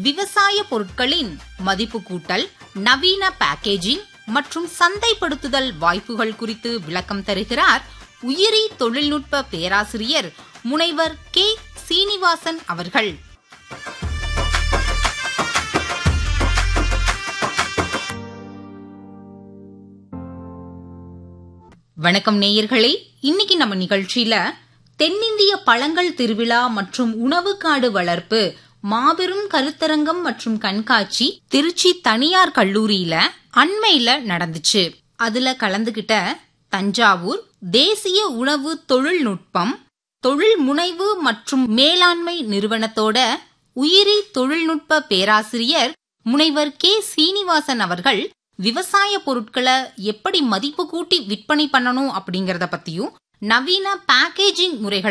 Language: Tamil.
விவசாய பொருட்களின் மதிப்பு கூட்டல் நவீன பேக்கேஜிங் மற்றும் சந்தைப்படுத்துதல் வாய்ப்புகள் குறித்து விளக்கம் தருகிறார் உயிரி தொழில்நுட்ப பேராசிரியர் முனைவர் கே சீனிவாசன் அவர்கள் வணக்கம் நேயர்களே இன்னைக்கு நம்ம நிகழ்ச்சியில தென்னிந்திய பழங்கள் திருவிழா மற்றும் உணவு காடு வளர்ப்பு மாபெரும் கருத்தரங்கம் மற்றும் கண்காட்சி திருச்சி தனியார் கல்லூரியில அண்மையில நடந்துச்சு அதுல கலந்துகிட்ட தஞ்சாவூர் தேசிய உணவு தொழில்நுட்பம் தொழில் முனைவு மற்றும் மேலாண்மை நிறுவனத்தோட உயிரி தொழில்நுட்ப பேராசிரியர் முனைவர் கே சீனிவாசன் அவர்கள் விவசாய பொருட்களை எப்படி மதிப்பு கூட்டி விற்பனை பண்ணணும் அப்படிங்கறத பத்தியும் நவீன பேக்கேஜிங் முறைகளை